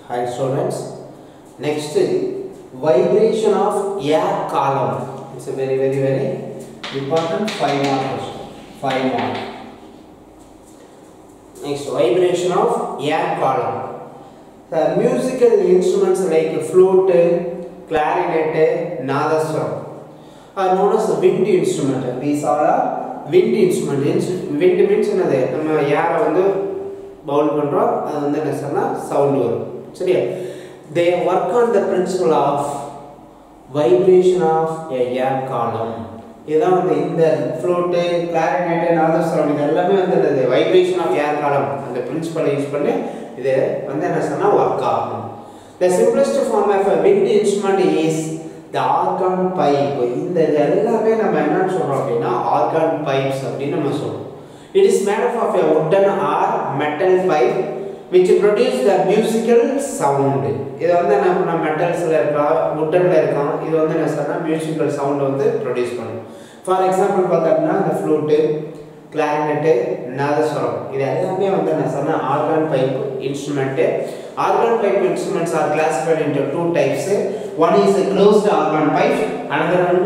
Hi students. Next, vibration of air column. It's a very very very important five mark question. Five mark. Next, vibration of air column. The musical instruments like flute, clarinet, nadaswaram are known as wind instrument. These are wind instrument. Wind means என்னது நம்ம ஏரை வந்து பவுல் பண்ணுறோம் அது வந்து என்ன சொன்னால் sound வரும் சரியா they work on the principle of vibration of a air காலம் இதுதான் வந்து இந்த ஃப்ளூட்டு கிளாரினேட்டு நாதஸ்வரம் இது எல்லாமே வந்து என்னது வைப்ரேஷன் ஆஃப் ஏர் காலம் அந்த பிரின்சிபலை யூஸ் பண்ணி இது வந்து என்ன சொன்னால் ஒர்க் ஆகும் the simplest form of a wind instrument is the organ pipe இந்த இது எல்லாமே நம்ம என்னன்னு சொல்கிறோம் அப்படின்னா ஆர்கான் பைப்ஸ் அப்படின்னு நம்ம சொல்றோம் it is made of of a wooden or metal pipe which produce the musical sound இது வந்து நம்ம மெட்டல்ஸில் இருக்கா உட்டனில் இருக்கோம் இது வந்து என்ன சொன்னால் மியூசிக்கல் சவுண்டை வந்து ப்ரொடியூஸ் பண்ணும் ஃபார் எக்ஸாம்பிள் பார்த்தோம்னா இந்த ஃப்ளூட்டு கிளாரினெட்டு நாதஸ்வரம் இது எல்லாமே வந்து என்ன சொன்னால் organ pipe instrument organ pipe instruments are classified into two types one is closed organ pipe another one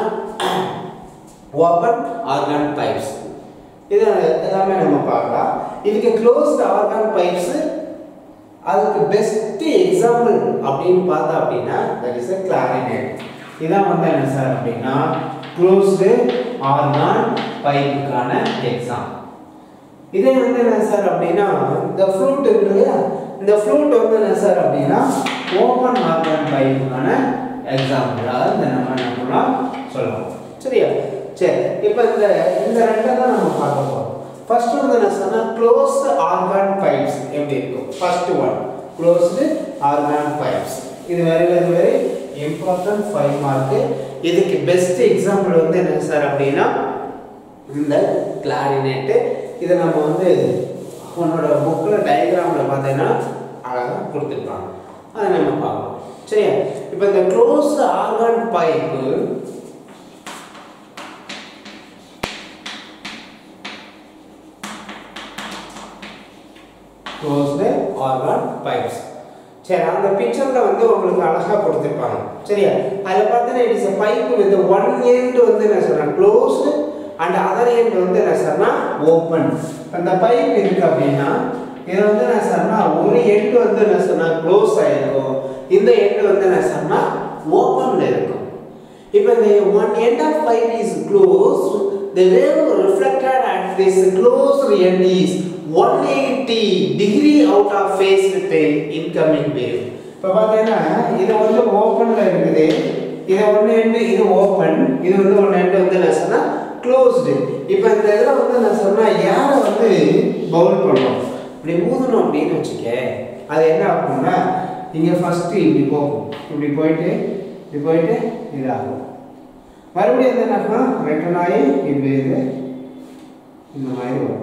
open organ pipes இது எல்லாமே நம்ம பார்க்கலாம் இதுக்கு க்ளோஸ்ட் ஆர்கான் பைப்ஸ் அதுக்கு பெஸ்ட் எக்ஸாம்பிள் அப்படின்னு பார்த்தா அப்படின்னா தட் இஸ் அ கிளாரினேட் இதான் வந்து என்ன சார் அப்படின்னா க்ளோஸ்டு ஆர்கான் பைப்புக்கான எக்ஸாம் இதே வந்து என்ன சார் அப்படின்னா இந்த ஃப்ளூட் இருக்கு இல்லையா இந்த ஃப்ளூட் வந்து என்ன சார் அப்படின்னா ஓப்பன் ஆர்கான் பைப்புக்கான எக்ஸாம்பிள் அதாவது இந்த நம்ம என்ன பண்ணலாம் சொல்லலாம் சரியா சரி இப்போ இந்த இந்த ரெண்டை தான் நம்ம பார்க்க போகிறோம் ஃபர்ஸ்ட் வந்து என்ன சொன்னால் க்ளோஸ்டு ஆர்கான் பைப்ஸ் எப்படி இருக்கும் first one closed organ pipes இது very very very important five mark இதுக்கு பெஸ்ட் எக்ஸாம்பிள் வந்து என்ன சார் அப்படின்னா இந்த கிளாரினேட்டு இதை நம்ம வந்து உன்னோட புக்கில் டயக்ராமில் பார்த்தீங்கன்னா அழகாக கொடுத்துருப்பாங்க அதை நம்ம பார்க்கலாம் சரியா இப்போ இந்த closed organ pipe closed organ pipes சரி அந்த பிக்சரில் வந்து உங்களுக்கு அழகாக கொடுத்துருப்பாங்க சரியா அதில் பார்த்தீங்கன்னா it is pipe with one end வந்து என்ன சொல்கிறேன் க்ளோஸ்டு அண்ட் அதர் எண்ட் வந்து என்ன சொன்னா ஓப்பன் அந்த பைப் இருக்கு அப்படின்னா இது வந்து என்ன சொன்னா ஒரு எண்ட் வந்து என்ன சொன்னா க்ளோஸ் ஆயிருக்கும் இந்த எண்ட் வந்து என்ன சொன்னா ஓப்பன்ல இருக்கும் இப்போ இந்த one end of pipe is close the wave reflected at this closed end is 180 degree out of phase with the incoming wave இப்போ பார்த்தீங்கன்னா இது வந்து ஓப்பன்ல இருக்குது இது ஒன்று எண்டு இது ஓப்பன் இது வந்து ஒன்று எண்டு வந்து என்ன சொன்னா க்ளோஸ்டு இப்போ இந்த இதில் வந்து நான் சொன்னால் யாரை வந்து பவுல் பண்ணோம் இப்படி ஊதணும் அப்படின்னு வச்சுக்க அது என்ன ஆகும்னா இங்கே ஃபஸ்ட்டு இப்படி போகும் இப்படி போயிட்டு இப்படி போயிட்டு இதாகும் மறுபடியும் வந்து என்ன ஆகும் ரிட்டர்ன் ஆகி இப்படி இது இந்த மாதிரி வரும்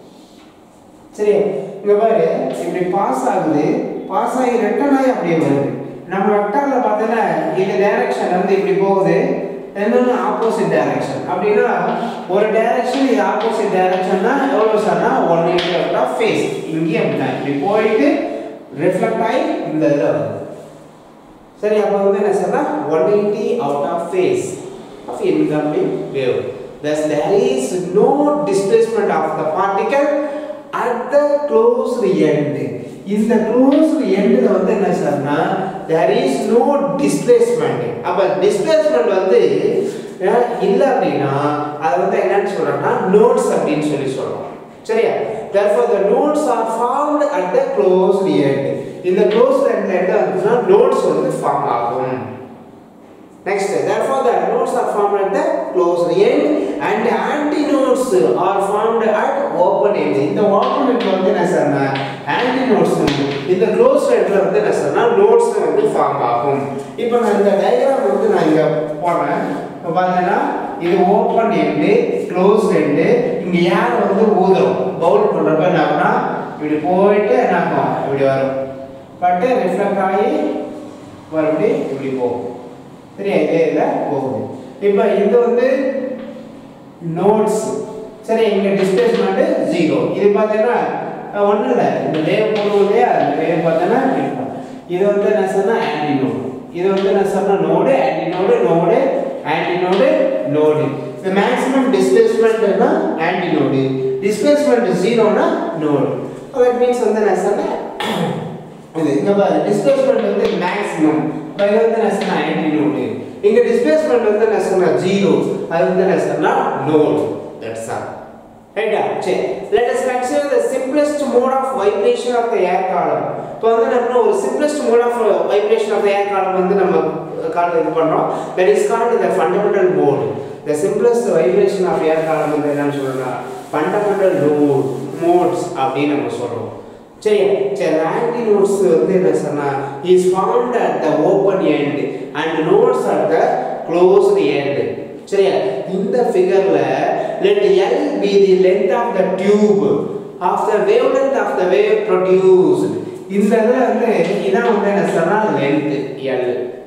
சரி இங்கே பாரு இப்படி பாஸ் ஆகுது பாஸ் ஆகி ரிட்டர்ன் ஆகி அப்படியே வருது நம்ம வெக்டாரில் பார்த்தோன்னா இந்த டைரக்ஷன் வந்து இப்படி போகுது இன்னொன்று ஆப்போசிட் டைரக்ஷன் அப்படின்னா ஒரு டைரக்ஷன் இது ஆப்போசிட் டைரக்ஷன்னா எவ்வளோ சார்னா one eighty out of phase இங்கேயும் அப்படிதான் இப்படி போயிட்டு ரிஃப்ளெக்ட் ஆகி இந்த இதில் வருது சரி அப்போ வந்து என்ன சொன்னா one eighty out of phase of incoming wave thus there is no displacement of the particle at the closed end இந்த closed endல வந்து என்ன சார்னா there is no displacement அப்ப displacement வந்து இல்ல அப்படின்னா அது வந்து என்னன்னு சொல்றோம்னா nodes அப்படின்னு சொல்லி சொல்றோம் சரியா therefore the nodes are formed at the closed end இந்த closed endல என்ன ஆகுதுன்னா nodes வந்து ஃபார்ம் ஆகும் Next, therefore the nodes are formed at the closed end and antinodes are formed at open end. இந்த open end வந்து என்ன சொன்னா antinodes இந்த closed endல வந்து என்ன சொன்னா nodes வந்து ஃபார்ம் ஆகும். இப்போ நான் இந்த டயகிராம் வந்து நான் இங்க போடுறேன். இப்போ பாத்தீங்கன்னா இது ஓப்பன் எண்டு க்ளோஸ்ட் எண்டு இங்க யார் வந்து ஊதுறோம் பவுல் பண்றப்ப என்ன ஆகும்னா இப்படி போயிட்டு என்ன ஆகும் இப்படி வரும் பட்டு ரிஃப்ளெக்ட் ஆகி மறுபடியும் இப்படி போகும் சரியா இதே இதில் போகுது இப்போ இது வந்து நோட்ஸ் சரி இங்கே டிஸ்பிளேஸ்மெண்ட் ஜீரோ இது பார்த்தீங்கன்னா ஒன்றும் இல்லை இந்த வேவ் போடுவோம் இல்லையா இந்த வேவ் பார்த்தீங்கன்னா இது வந்து என்ன சொன்னா ஆன்டினோடு இது வந்து என்ன சொன்னா node antinode node antinode node இந்த மேக்ஸிமம் டிஸ்பிளேஸ்மெண்ட்னா ஆன்டினோடு டிஸ்பிளேஸ்மெண்ட் ஜீரோனா நோடு தட் மீன்ஸ் வந்து என்ன சொன்னா இது இங்க பாரு டிஸ்பிளேஸ்மெண்ட் வந்து மேக்ஸிமம் இப்போ இது வந்து என்ன சொன்னா ஆன்டினோடு இங்க டிஸ்பிளேஸ்மெண்ட் வந்து என்ன சொன்னா ஜீரோ அது வந்து என்ன சொன்னா நோடு தட்ஸ் ஆல் ரைட்டா சரி let us consider the simplest mode of vibration of the air column இப்போ வந்து நம்ம ஒரு simplest mode of vibration of the air column வந்து நம்ம கால் இது பண்றோம் that is called the fundamental mode the simplest vibration of air column வந்து என்னன்னு சொல்றோம்னா fundamental mode modes அப்படின்னு நம்ம சொல்றோம் சரி சரி ஆன்டி நோட்ஸ் வந்து என்ன சொன்னா is found at the open end and nodes at the closed end சரியா இந்த ஃபிகர்ல let L be the length of the tube of the wavelength of the wave produced இந்த இதுல வந்து இதான் வந்து என்ன சொன்னா length L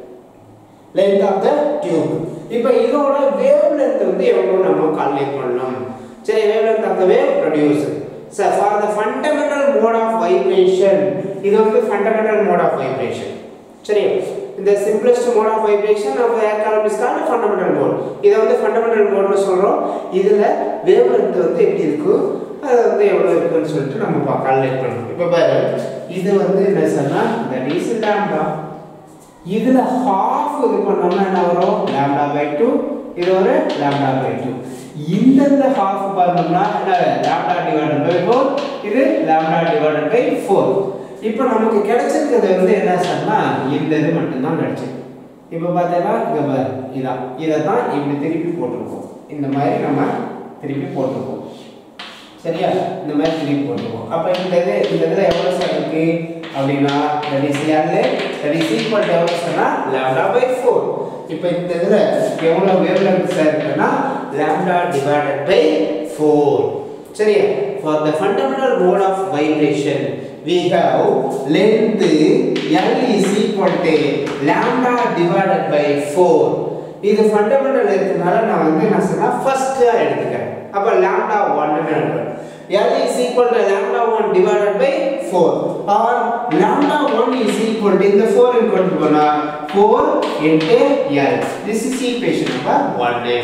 length of the tube இப்போ இதோட wavelength வந்து எவ்வளவு நம்ம கால்குலேட் பண்ணணும் சரி wavelength of the wave produced so for the fundamental mode of vibration இது வந்து fundamental mode of vibration சரி இந்த simplest mode of vibration of air column is called fundamental mode இதை வந்து fundamental mode னு சொல்றோம் இதுல wavelength வந்து எப்படி இருக்கும் அது வந்து எவ்வளவு இருக்குன்னு சொல்லிட்டு நம்ம கால்குலேட் பண்ணணும் இப்போ பாரு இது வந்து என்ன சொன்னா that is lambda இதுல half இது பண்ணோம்னா என்ன வரும் lambda by 2 இது ஒரு lambda by 2 இந்த இந்த half பண்ணோம்னா என்ன lambda divided by 4 இது lambda divided by 4 இப்போ நமக்கு கிடைச்சிருக்கிறது வந்து என்ன சொன்னா இந்த இது மட்டும் தான் கிடைச்சிருக்கு இப்போ பார்த்தீங்கன்னா இங்க பாரு இதான் இதை தான் இப்படி திருப்பி போட்டிருக்கோம் இந்த மாதிரி நம்ம திருப்பி போட்டிருக்கோம் சரியா இந்த மாதிரி திருப்பி போட்டுருவோம் அப்போ இந்த இது இந்த இதில் எவ்வளோ சார் இருக்கு அப்படின்னா that is L that is equal to எவ்வளோ சொன்னால் லேம்டா பை ஃபோர் இப்போ இந்த இதில் எவ்வளோ வேவ்லென்த் சார் இருக்குன்னா லேம்டா டிவைடட் பை ஃபோர் சரியா for the fundamental mode of vibration we have length L is equal to lambda divided by 4 இது fundamental இருக்கிறதுனால நான் வந்து என்ன சொன்னா ஃபர்ஸ்ட் எடுத்துக்கிறேன் அப்ப lambda 1 ன்னு எடுக்கிறேன் L is equal to lambda 1 divided by 4 or lambda 1 is equal to இந்த 4 இன் கொண்டு போனா 4 into L this is equation number 1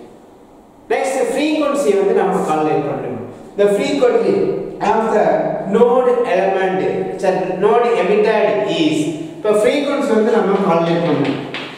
next frequency வந்து நம்ம கால்குலேட் பண்ணணும் the frequency of the node element சரி node emitted is இப்போ frequency வந்து நம்ம கால்குலேட் பண்ணணும்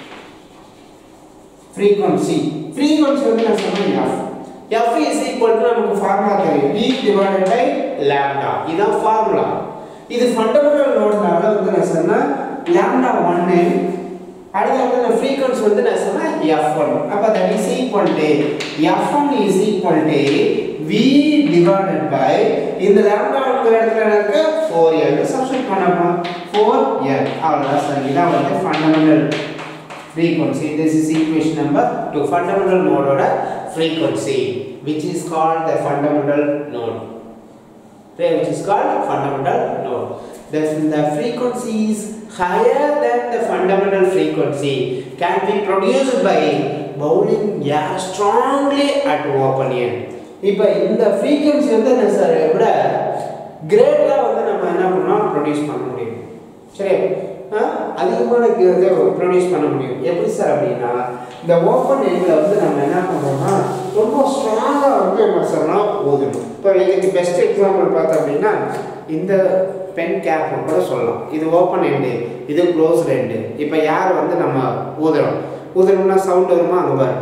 frequency frequency வந்து நான் சொன்னேன் f f is equal to நமக்கு ஃபார்முலா தெரியும் p divided by lambda இதான் ஃபார்முலா இது ஃபண்டமெண்டல் நோட்னால வந்து நான் சொன்னா lambda 1 அடுத்து வந்து நான் frequency வந்து நான் சொன்னா f1 அப்ப that is equal to f1 is equal to v divided by இந்த lambda ங்கிற இடத்துல எனக்கு 4l சப்ஸ்டிட் பண்ணணும் 4l அவ்வளவுதான் சார் இதான் வந்து fundamental frequency this is equation number 2 fundamental node oda frequency which is called the fundamental node okay, which is called fundamental node the, the frequency is higher than the fundamental frequency can be produced by bowling air strongly at open end இப்போ இந்த frequency வந்து என்ன sir விட கிரேட்ல வந்து நம்ம என்ன பண்ணோம் produce பண்ண முடியும் சரி அதிகமான இதை ப்ரொடியூஸ் பண்ண முடியும் எப்படி சார் அப்படின்னா இந்த ஓப்பன் எண்டில் வந்து நம்ம என்ன பண்ணுறோம்னா ரொம்ப ஸ்ட்ராங்காக வந்து என்ன சொல்லலாம் ஊதணும் இப்போ இதுக்கு பெஸ்ட் எக்ஸாம்பிள் பார்த்தோம் அப்படின்னா இந்த பென் கேப் கூட சொல்லலாம் இது ஓப்பன் எண்டு இது க்ளோஸ் எண்டு இப்போ யார் வந்து நம்ம ஊதுறோம் ஊதுறோம்னா சவுண்ட் வருமா அங்கே பாரு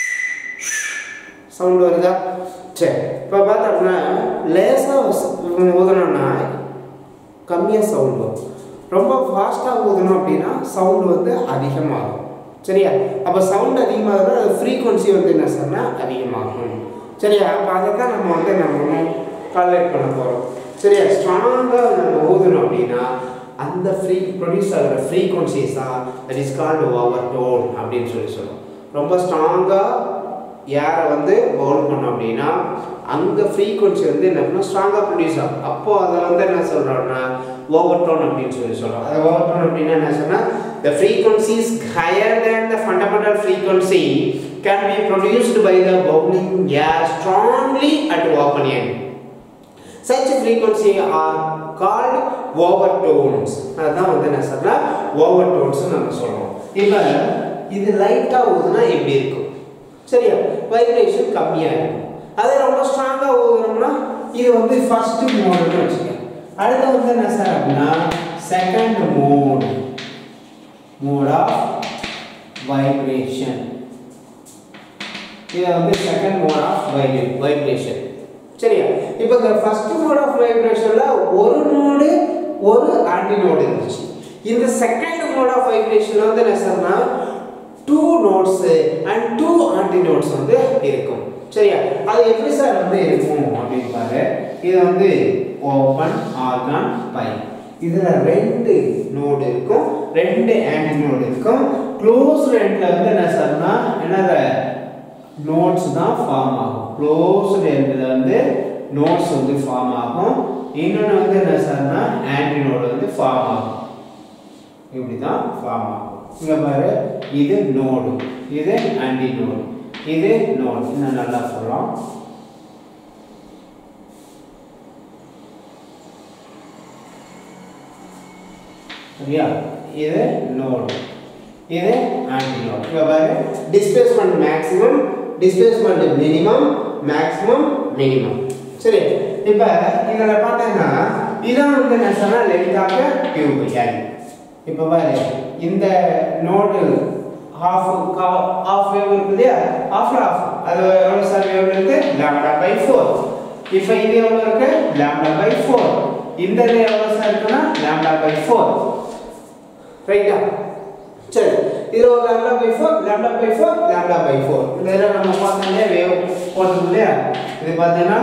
சவுண்ட் வருதா சரி இப்போ பார்த்தோம்னா லேசாக ஊதுனோம்னா கம்மியாக சவுண்ட் வரும் ரொம்ப ஃபாஸ்ட்டாக ஊதணும் அப்படின்னா சவுண்ட் வந்து அதிகமாகும் சரியா அப்போ சவுண்ட் அதிகமாகுதுன்னா அது ஃப்ரீக்குவன்சி வந்து என்ன சொன்னால் அதிகமாகும் சரியா அப்போ அதை தான் நம்ம வந்து நம்ம கால்குலேட் பண்ண போகிறோம் சரியா ஸ்ட்ராங்காக நம்ம ஊதணும் அப்படின்னா அந்த ஃப்ரீ ப்ரொடியூஸ் ஆகிற ஃப்ரீக்குவன்சிஸ் தான் that is called overtone அப்படின்னு சொல்லி சொல்லுவோம் ரொம்ப ஸ்ட்ராங்காக யாரை வந்து பவுல் பண்ணோம் அப்படின்னா அங்கே ஃப்ரீக்குவன்சி வந்து என்ன பண்ணணும் ஸ்ட்ராங்காக ப்ரொடியூஸ் ஆகும் அப்போது அதை வந்து என்ன சொல்கிறோம்னா ஓவர் டோன் அப்படின்னு சொல்லி சொல்கிறோம் அதை ஓவர் டோன் அப்படின்னா என்ன சொன்னால் the frequency is higher than the fundamental frequency can be produced by the bowling air strongly at open end such frequency are called overtones அதுதான் வந்து என்ன சொன்னா ஓவர் டோன்ஸ் நம்ம சொல்றோம் இப்போ இது லைட்டா ஊதுனா எப்படி இருக்கும் சரியா வைப்ரேஷன் கம்மியா இருக்கும் அதே ரொம்ப ஸ்ட்ராங்கா ஊதுனோம்னா இது வந்து ஃபர்ஸ்ட் மோடுன்னு வச்சுக்கோங்க அடுத்து வந்து என்ன சார் அப்படின்னா second mode mode of vibration இது வந்து செகண்ட் மோட் ஆஃப் வைப்ரேஷன் சரியா இப்போ இந்த ஃபர்ஸ்ட் மோட் ஆஃப் வைப்ரேஷன்ல ஒரு நோடு ஒரு ஆன்டி நோடு இருந்துச்சு இந்த செகண்ட் மோட் ஆஃப் வைப்ரேஷன்ல வந்து என்ன சார்னா two nodes and two antinodes வந்து இருக்கும் சரியா அது எப்படி சார் வந்து இருக்கும் அப்படின்னு பாரு இது வந்து ஓப்பன் ஆர்கான் பை இதுல ரெண்டு நோடு இருக்கும் ரெண்டு ஆன்டி நோடு இருக்கும் க்ளோஸ் ரெண்ட்ல வந்து என்ன சார்னா என்னத நோட்ஸ் தான் ஃபார்ம் ஆகும் க்ளோஸ்டு எண்டில் வந்து நோட்ஸ் வந்து ஃபார்ம் ஆகும் இன்னொன்று வந்து என்ன சார்னா ஆன்டி நோடு வந்து ஃபார்ம் ஆகும் இப்படி தான் ஃபார்ம் ஆகும் இங்கே பாரு இது நோடு இது ஆன்டி நோடு இது நோடு இன்னும் நல்லா சொல்லலாம் சரியா இது நோடு இது ஆன்டி நோடு இங்கே பாரு displacement maximum displacement minimum maximum minimum சரி இப்போ இதில் பார்த்தீங்கன்னா இதான் வந்து என்ன சொன்னால் லென்த் ஆஃப் டியூப் எல் இப்போ பாரு இந்த நோடு ஹாஃப் ஹாஃப் வேவ் இருக்கு இல்லையா ஹாஃப் ஆஃப் அது எவ்வளோ சார் வேவ் இருக்கு லாம்டா பை ஃபோர் இப்போ இது எவ்வளோ இருக்கு லாம்டா பை ஃபோர் இந்த இது எவ்வளோ சார் இருக்குன்னா லாம்டா பை ஃபோர் ரைட்டா சரி இது ஒரு lambda by four lambda by four lambda by four இந்த இதில் நம்ம பார்த்தோம்லே வேவ் போட்டோம் இல்லையா இது பார்த்தீங்கன்னா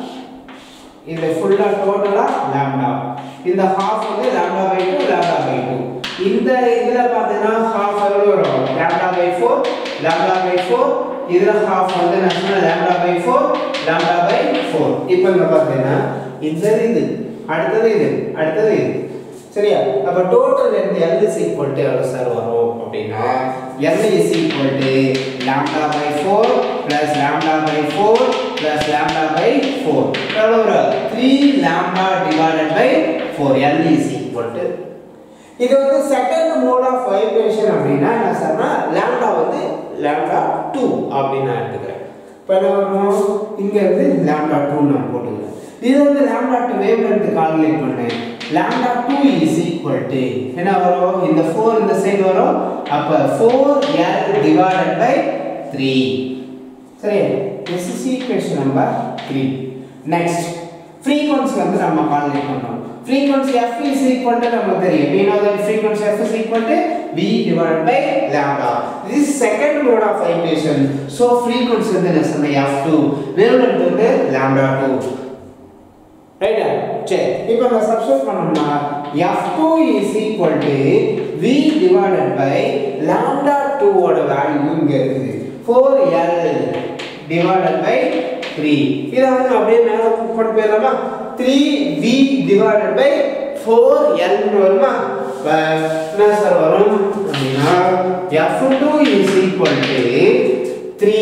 இது ஃபுல்லாக டோட்டலாக லாம்டா இந்த ஹாஃப் வந்து lambda by two lambda by two இந்த இதில் பார்த்தீங்கன்னா ஹாஃப் எவ்வளோ வரும் lambda by four lambda by four இதில் ஹாஃப் வந்து நான் சொன்ன lambda by four lambda by four இப்போ இங்கே பார்த்தீங்கன்னா இந்த இது அடுத்தது இது அடுத்தது இது சரியா அப்ப total length L is equal to எவ்வளவு சார் வரும் அப்படின்னா L is equal to lambda by 4 plus lambda by 4 plus lambda by 4 எவ்வளவு வரும் 3 lambda divided by 4 L is equal to இது வந்து செகண்ட் மோட் ஆஃப் வைப்ரேஷன் அப்படின்னா என்ன சார்னா லாம்டா வந்து லாம்டா 2 அப்படின்னு நான் எடுத்துக்கிறேன் இப்போ என்ன வரும் இங்க இருந்து லாம்டா 2 நான் போட்டுக்கிறேன் இது வந்து லாம்டா 2 வேவ் லென்த் கால்குலேட் பண்ணேன் lambda 2 is equal to என்ன வரும் இந்த 4 இந்த சைடு வரும் அப்ப 4l divided by 3 சரி this is equation number 3 next frequency வந்து நம்ம கால்குலேட் பண்ணோம் frequency f is equal to நமக்கு தெரியும் we know that frequency f is equal to v divided by lambda this is second mode of vibration so frequency வந்து என்ன சொன்ன f2 wavelength வந்து lambda 2 ரைட்டா சரி இப்போ நம்ம சப்ஸ்டிட் பண்ணோம்னா f2 is equal to v divided by lambda 2 ஓட வேல்யூ இங்க இருக்குது 4l divided by 3 இத வந்து அப்படியே மேல கொண்டு போயிடலாமா 3v divided by 4l னு வருமா இப்ப என்ன சார் வரும் அப்படின்னா f2 is equal to 3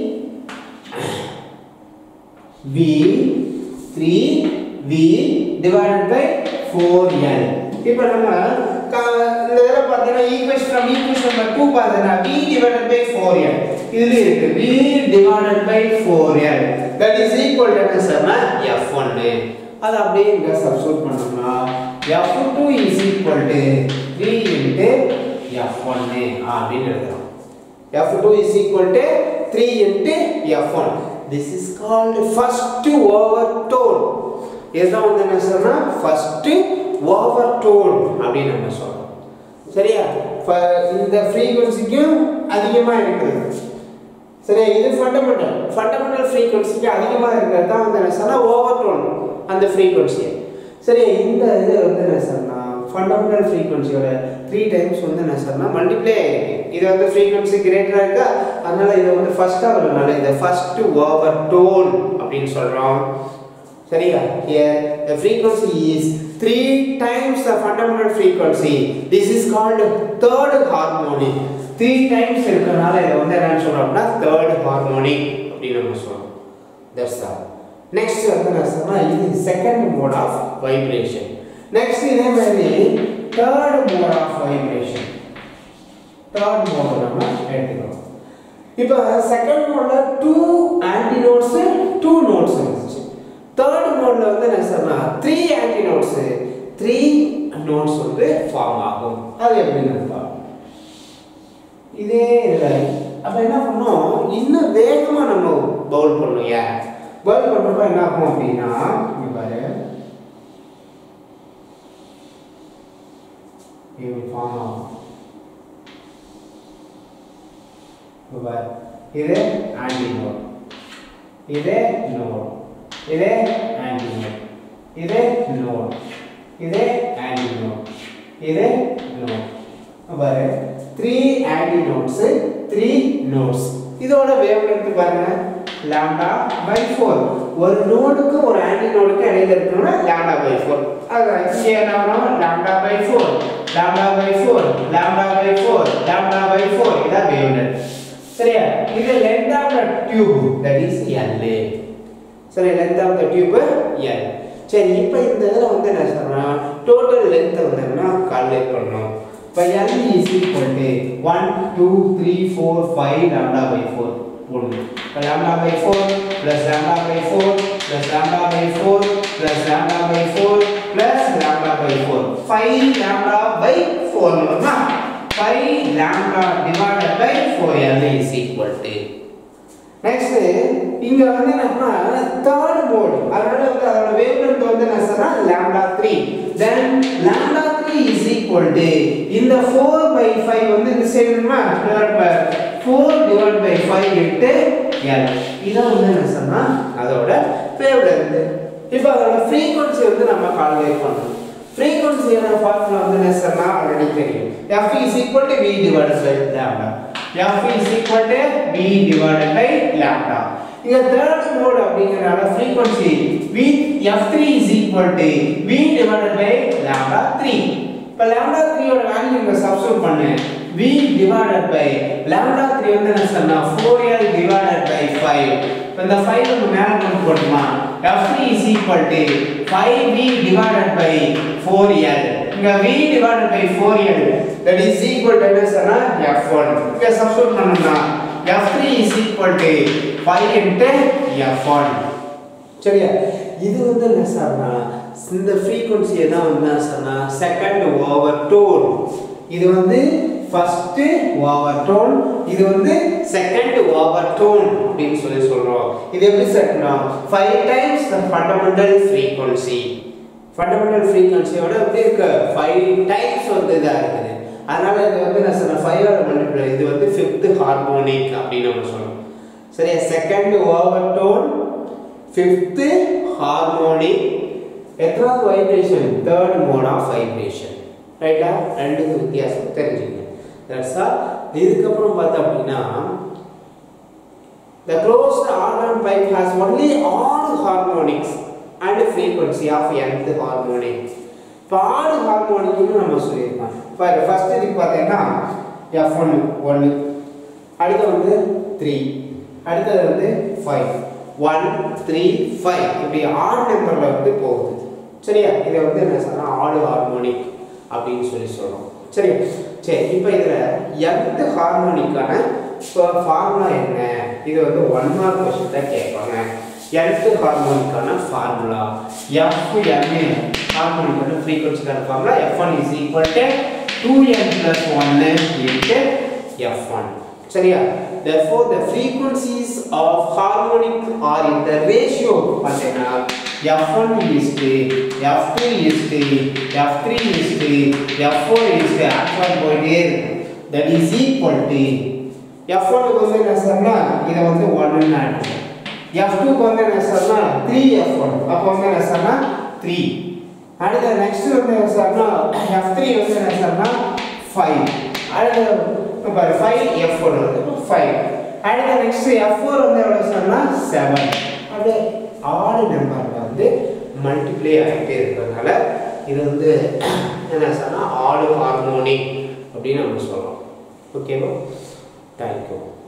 v 3 v divided by 4l இப்போ நம்ம க- இந்த இதில் பார்த்தீங்கன்னா ஈக்குவேஷன் நம்ம ஈக்குவேஷன் நம்பர் டூ பார்த்தீங்கன்னா v divided by 4l இதுல இருக்கு v divided by 4l that is equal to என்ன சார்னா f1 அது அப்படியே இங்க சப்ஸ்டிட் பண்ணோம்னா f2 is equal to v into f1 அப்படின்னு எழுதலாம் f2 is equal to 3 into f1 this is called first overtone இதுதான் வந்து என்ன சொல்றோம்னா first overtone அப்படின்னு நம்ம சொல்றோம் சரியா இப்ப இந்த ஃப்ரீக்வன்சிக்கும் அதிகமா இருக்குது சரியா இது ஃபண்டமெண்டல் ஃபண்டமெண்டல் ஃப்ரீக்வன்சிக்கு அதிகமாக இருக்கிறது தான் வந்து என்ன சொன்னால் ஓவர்டோன் அந்த ஃப்ரீக்வன்சி சரியா இந்த இது வந்து என்ன சொன்னால் ஃபண்டமெண்டல் ஃப்ரீக்வன்சியோட த்ரீ டைம்ஸ் வந்து என்ன சொன்னால் மல்டிப்ளே ஆகிருக்கு இது வந்து ஃப்ரீக்வன்சி கிரேட்டராக இருக்கா அதனால இதை வந்து ஃபர்ஸ்ட்டாக வரனால இதை ஃபர்ஸ்ட் ஓவர் டோன் அப்படின்னு சொல்கிறோம் சரியா here the frequency is three times the fundamental frequency this is called third harmonic three times இருக்கறனால இதை வந்து என்னன்னு சொல்றோம்னா தேர்ட் ஹார்மோனிக் அப்படின்னு நம்ம சொல்றோம் தட்ஸ் ஆல் நெக்ஸ்ட் வந்து என்ன சொன்னா இது second mode of vibration next இதே மாதிரி third mode of vibration third mode நம்ம எடுத்துக்கிறோம் இப்போ செகண்ட் மோட்ல two antinodes two nodes இருந்துச்சு தேர்ட் மோட்ல வந்து என்ன சொன்னா three antinodes three nodes வந்து ஃபார்ம் ஆகும் அது எப்படின்னு பார்ப்போம் இதே இதில் அப்போ என்ன பண்ணோம் இன்னும் வேகமாக நம்ம பவுல் பண்ணணும் ஏன் பவுல் பண்ணுறப்ப என்ன ஆகும் அப்படின்னா இங்க பாரு இப்படி ஃபார்ம் ஆகும் இங்க பாரு இது ஆன்டி நோட் இது நோட் இது ஆன்டி நோட் இது நோட் இது ஆன்டி நோட் இது நோட் பாரு three antinodes three nodes இதோட வேவ் லென்த் பாருங்க லாம்டா பை ஃபோர் ஒரு நோடுக்கு ஒரு ஆன்டி நோடுக்கு இடையில இருக்கணும்னா லாம்டா பை ஃபோர் அதான் இங்கே என்ன வரும் lambda by four lambda by four lambda by four lambda by four இதான் வேவ் லென்த் சரியா இது length of the tube that is L சரி length of the tube L சரி இப்போ இந்த இதில் வந்து என்ன சொல்கிறேன் டோட்டல் லென்த்தை வந்து என்ன கால்குலேட் பண்ணணும் இப்போ L is equal to one two three four five lambda by four போடணும் இப்போ lambda by four plus lambda by four plus lambda by four plus lambda by four plus lambda by four five lambda by four வருமா five lambda divided by four L is equal to next இங்க வந்து நம்ம third mode அதனால வந்து அதோட wavelength வந்து என்ன சொன்னா lambda 3 then lambda 3 is equal to இந்த 4 பை 5 வந்து இந்த சைடு என்னமா divide by 4 divide by 5 into l இதான் வந்து என்ன சொன்னா அதோட வேவ்லென்த் இப்போ அதோட ஃப்ரீக்வன்சி வந்து நம்ம கால்குலேட் பண்ணணும் ஃப்ரீக்வன்சியோட ஃபார்முலா வந்து என்ன சொன்னா ஆல்ரெடி தெரியும் f is equal to v divided by lambda f is equal to v divided by lambda இங்க தேர்ட் மோட் அப்படிங்கறனால frequency v f3 is equal to v divided by lambda 3 இப்ப lambda 3 ஓட value இங்க substitute பண்ணு v divided by lambda 3 வந்து என்ன சொன்னா 4l divided by 5 இப்ப இந்த 5 நம்ம மேல கொண்டு போட்டுமா f3 is equal to 5v divided by 4l இங்க v divided by 4l that is equal to என்ன சொன்னா f1 இங்க சப்ஸ்டிட்யூட் பண்ணனும்னா f3 is equal to 5 into f1 சரியா இது வந்து என்ன சார்னா இந்த ஃப்ரீக்வன்சியை தான் வந்து என்ன சொன்னா செகண்ட் ஓவர் டோன் இது வந்து ஃபர்ஸ்ட் ஓவர் டோன் இது வந்து செகண்ட் ஓவர் டோன் அப்படின்னு சொல்லி சொல்றோம் இது எப்படி செட்னா five times the fundamental frequency fundamental ஃப்ரீக்வன்சியோட எப்படி இருக்கு ஃபைவ் டைம்ஸ் வந்து இதாக இருக்குது அதனால இது வந்து நான் சொன்ன ஃபைவோட மல்டிப்ளை இது வந்து ஃபிஃப்த் ஹார்மோனிக் அப்படின்னு நம்ம சொல்லணும் சரியா second overtone fifth harmonic எத்தனாவது vibration third mode of vibration ரைட்டா ரெண்டுக்கு வித்தியாசம் தெரிஞ்சுங்க தட்ஸ் ஆல் இதுக்கப்புறம் பார்த்தோம் அப்படின்னா The closed organ pipe has only odd harmonics and frequency of nth harmonic. இப்போ ஆடு ஹார்மோனிக்னு நம்ம சொல்லியிருக்கோம் இப்போ ஃபர்ஸ்ட் இதுக்கு பார்த்தீங்கன்னா எஃப் ஒன்று ஒன்று அடுத்து வந்து த்ரீ அடுத்தது வந்து ஃபைவ் ஒன் த்ரீ ஃபைவ் இப்படி ஆட் நம்பரில் வந்து போகுது சரியா இதை வந்து என்ன சொன்னால் ஆடு ஹார்மோனிக் அப்படின்னு சொல்லி சொல்கிறோம் சரியா சரி இப்போ இதில் எந்த ஹார்மோனிக்கான இப்போ ஃபார்முலா என்ன இது வந்து ஒன் மார்க் கொஸ்டின் தான் கேட்பாங்க எல்த் ஹார்மோனிக்கான ஃபார்முலா எஃப் எம்ஏ ஹார்மோனிக்கான ஃப்ரீக்வன்சிக்கான formula F one is equal to two N plus ஒன்னு இன்ட்டு எஃப் ஒன் சரியா therefore the frequencies of harmonic are in the ratio பார்த்தீங்கன்னா f1 is to f2 is to f3 is to f4 is to actual போயிட்டே இருக்கு that is equal to f1 க்கு வந்து என்ன சொன்னா இதை வந்து 1 ன்னு ஆட் f2 க்கு வந்து என்ன சொன்னா 3f1 அப்போ வந்து என்ன சொன்னா 3 அடுத்த நெக்ஸ்ட் வந்து என்ன சொன்னா f3 வந்து என்ன சொன்னா 5 அடுத்த பாரு 5 f1 வந்து 5 அடுத்த நெக்ஸ்ட் f4 வந்து எவ்வளவு சொன்னா 7 அப்படியே ஆறு நம்பர்ல வந்து மல்டிப்ளை ஆகிட்டே இருக்கிறதுனால இது வந்து என்ன சொன்னா ஆடு ஹார்மோனிக் அப்படின்னு நம்ம சொல்றோம் ஓகேவா தேங்க்யூ